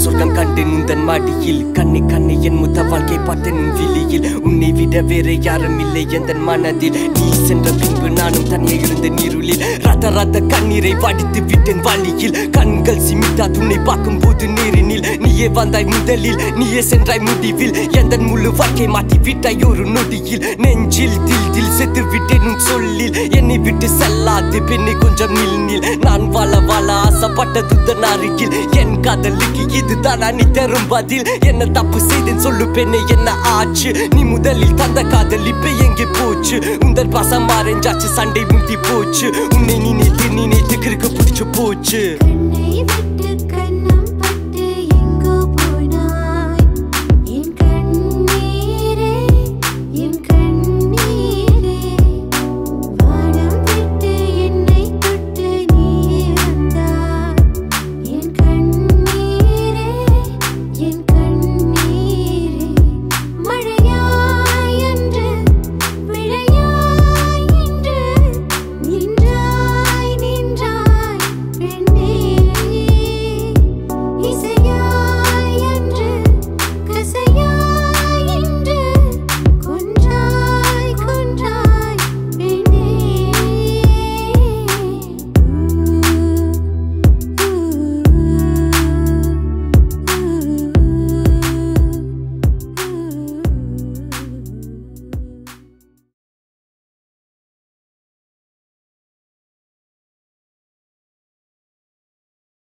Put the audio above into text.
சொர்க்கம் கண்டேன் உந்தன் மாடியில் கண்ணி கண்ணி என் முத்த வாழ்க்கை பார்த்தேன் உன் விழியில் உன்னை விட வேற யாரும் இல்லை எந்த மனதில் நீ சென்ற பின்பு நானும் தனியே இருந்த நீருளில் ரத்த ரத்த கண்ணீரை வடித்து விட்டேன் வழியில் கண்கள் சிமித்தா துணை பார்க்கும் போது நீரினில் நீயே வந்தாய் முதலில் நீயே சென்றாய் முடிவில் எந்த முழு வாழ்க்கை மாற்றி விட்டாய் ஒரு நொடியில் நெஞ்சில் தில் தில் செத்து விட்டேன் உன் சொல்லில் என்னை விட்டு செல்லாது பெண்ணை கொஞ்சம் நில் நில் நான் வாழ வாழ ஆசைப்பட்ட துத்தன் அருகில் என் காதலுக்கு இதுதான் நீ தரும் பதில் என்ன தப்பு செய்தேன் சொல்லு பெண்ணே என்ன ஆச்சு நீ முதலில் தந்த காதல் இப்ப எங்கே போச்சு உந்தன் பாசம் மாறஞ்சாச்சு சண்டை முந்தி போச்சு உன்னை நினைத்து நினைத்து கிறுக்கு பிடிச்சு போச்சு